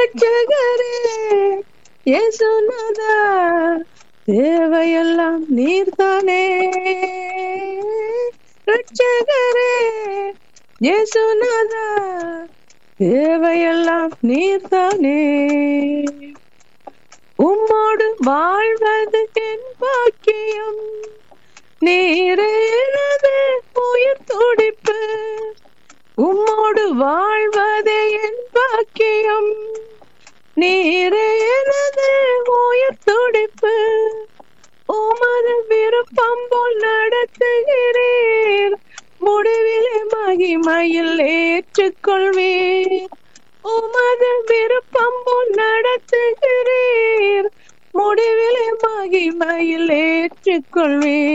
ரட்சகரே இயேசுநாதா தேவையெல்லாம் நீர்தானே ரட்சகரே இயேசுநாதா தேவையெல்லாம் நீர்தானே உம்மோடு வாழ்வது என் பாக்கியம் நீரேனது உயிர் துடிப்பு உம்மோடு வாழ்வதே என் பாக்கியம் நீரேனது உயிர் துடிப்பு உமது விருப்பம் போல் நடத்துகிறீர் முடிவிலே மகிமையில் ஏற்றுக்கொள்வீர் உமது விருப்பம் போல் நடத்துகிறீர் முடிவிலே மகிமையில் ஏற்றுக்கொள்வீர்